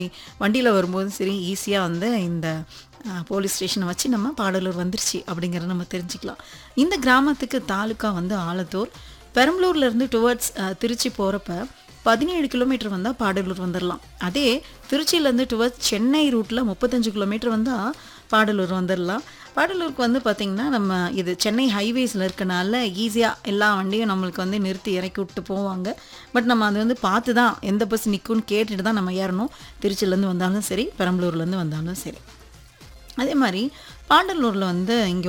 வண்டியில் வரும்போதும் சரி ஈஸியாக வந்து இந்த அஹ், போலீஸ் ஸ்டேஷனை வச்சு நம்ம பாடலூர் வந்துருச்சு அப்படிங்கிறத நம்ம தெரிஞ்சுக்கலாம் இந்த கிராமத்துக்கு தாலுக்கா வந்து ஆலத்தூர் பெரம்பலூர்லேருந்து டுவர்ட்ஸ் திருச்சி போகிறப்ப பதினேழு கிலோமீட்டர் வந்தால் பாடலூர் வந்துடலாம் அதே திருச்சியிலேருந்து டுவர்ட்ஸ் சென்னை ரூட்டில் முப்பத்தஞ்சு கிலோமீட்டர் வந்தால் பாடலூர் வந்துடலாம் பாடலூருக்கு வந்து பார்த்திங்கன்னா நம்ம இது சென்னை ஹைவேஸில் இருக்கனால ஈஸியாக எல்லா வண்டியும் நம்மளுக்கு வந்து நிறுத்தி இறக்கி விட்டு போவாங்க பட் நம்ம அது வந்து பார்த்து தான் எந்த பஸ் நிற்கும்னு கேட்டுட்டு தான் நம்ம ஏறணும் திருச்சியிலேருந்து வந்தாலும் சரி பெரம்பலூர்லேருந்து வந்தாலும் சரி அதே மாதிரி பாண்டலூரில் வந்து இங்கே